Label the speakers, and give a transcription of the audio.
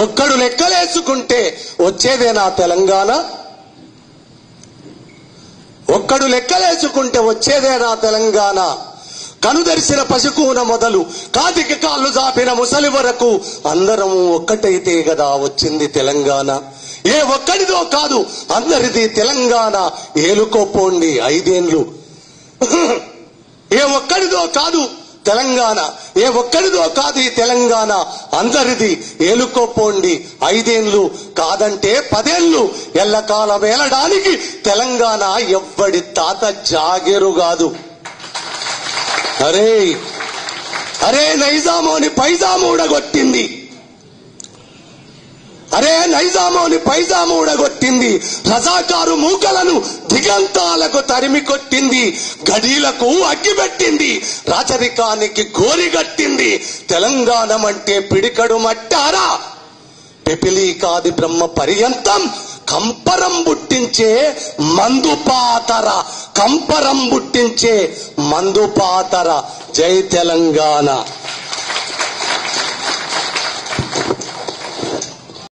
Speaker 1: ఒక్కడు లెక్కలేసుకుంటే వచ్చేదేనా తెలంగాణ ఒక్కడు లెక్కలేసుకుంటే వచ్చేదేనా తెలంగాణ కనుదరిసిన పశుకూన మొదలు కాతికి కాళ్ళు జాపిన ముసలి వరకు అందరం ఒక్కటైతే గదా వచ్చింది తెలంగాణ ఏ ఒక్కడిదో కాదు అందరిది తెలంగాణ ఏలుకోపోండి ఐదేండ్లు ఏ ఒక్కడిదో కాదు తెలంగాణ ఏ ఒక్కడిదో కాదు ఈ తెలంగాణ అందరిది ఏలుకోపోండి ఐదేండ్లు కాదంటే పదేళ్లు ఎల్లకాలం వేలడానికి తెలంగాణ ఎవ్వడి తాత జాగేరు కాదు అరే అరే నైజామోని పైజాము ఊడగొట్టింది అరే నైజామోని పైజాము ఊడగొట్టింది రజాకారు మూకలను దిగంతాలకు తరిమి కొట్టింది గడీలకు అగ్గిపెట్టింది రాచరికానికి గోరిగట్టింది తెలంగాణ అంటే పిడికడు మట్టారా పిపిలి కాది బ్రహ్మ పర్యంతం కంపరం పుట్టించే మందుపాతర కంపరం పుట్టించే మందుపాతర జై తెలంగాణ